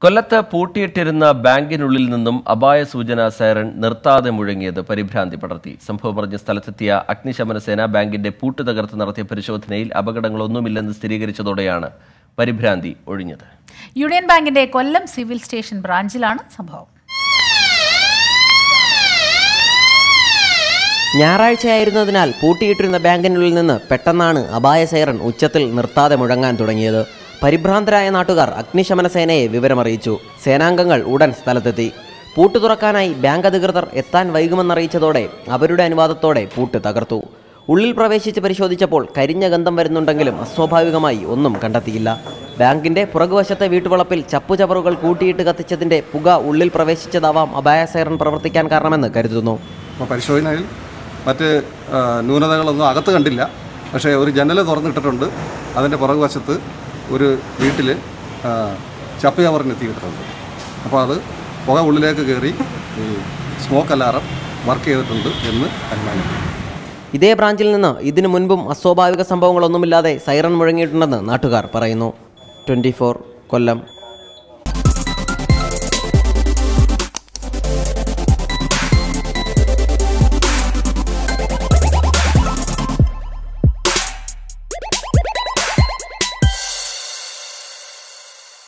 കൊല്ലത്ത് പൂട്ടിയിട്ടിരുന്ന ബാങ്കിനുള്ളിൽ നിന്നും അപായ സൂചന സൈറൺ നിർത്താതെ മുഴങ്ങിയത് പരിഭ്രാന്തി പടർത്തി സംഭവം അറിഞ്ഞ സ്ഥലത്തെത്തിയ അഗ്നിശമന സേന ബാങ്കിന്റെ പൂട്ട് തകർത്ത് നടത്തിയ പരിശോധനയിൽ അപകടങ്ങളൊന്നുമില്ലെന്ന് സ്ഥിരീകരിച്ചതോടെയാണ് പരിഭ്രാന്തി ഒഴിഞ്ഞത് യൂണിയൻ ബാങ്കിന്റെ കൊല്ലം സിവിൽ സ്റ്റേഷൻ ബ്രാഞ്ചിലാണ് സംഭവം ഞായറാഴ്ചയായിരുന്നതിനാൽ പൂട്ടിയിട്ടിരുന്ന ബാങ്കിനുള്ളിൽ നിന്ന് പെട്ടെന്നാണ് അപായ സൈറൺ ഉച്ചത്തിൽ നിർത്താതെ മുഴങ്ങാൻ തുടങ്ങിയത് പരിഭ്രാന്തരായ നാട്ടുകാർ അഗ്നിശമന സേനയെ വിവരമറിയിച്ചു സേനാംഗങ്ങൾ ഉടൻ സ്ഥലത്തെത്തി പൂട്ട് തുറക്കാനായി ബാങ്ക് അധികൃതർ എത്താൻ വൈകുമെന്നറിയിച്ചതോടെ അവരുടെ അനുവാദത്തോടെ പൂട്ട് തകർത്തു ഉള്ളിൽ പ്രവേശിച്ച് പരിശോധിച്ചപ്പോൾ കരിഞ്ഞ ഗന്ധം വരുന്നുണ്ടെങ്കിലും അസ്വാഭാവികമായി ഒന്നും കണ്ടെത്തിയില്ല ബാങ്കിന്റെ പുറകുവശത്തെ വീട്ടുവളപ്പിൽ ചപ്പുചവറുകൾ കൂട്ടിയിട്ട് കത്തിച്ചതിന്റെ പുക ഉള്ളിൽ പ്രവേശിച്ചതാവാം അപായ സൈറൺ പ്രവർത്തിക്കാൻ കാരണമെന്ന് കരുതുന്നു അപ്പോൾ പരിശോധനയിൽ മറ്റ് ആ, ന്യൂനതകളൊന്നും അകത്ത് കണ്ടില്ല പക്ഷേ ഒരു ജനൽ തുറന്നിട്ടിട്ടുണ്ട് അതിൻ്റെ പുറകുവശത്ത് ഒരു വീട്ടിൽ ചപ്പ് ചവറിന് എത്തിയിട്ടുണ്ട് അപ്പോൾ അത് പുക ഉള്ളിലേക്ക് കയറി ഈ സ്മോക്ക് അലാറം വർക്ക് ചെയ്തിട്ടുണ്ട് എന്ന് അനുമാനിക്കുന്നു ഇതേ ബ്രാഞ്ചിൽ നിന്ന് ഇതിനു മുൻപും അസ്വാഭാവിക സംഭവങ്ങളൊന്നുമില്ലാതെ സൈറൺ മുഴങ്ങിയിട്ടുണ്ടെന്ന് നാട്ടുകാർ പറയുന്നു ട്വൻറ്റി കൊല്ലം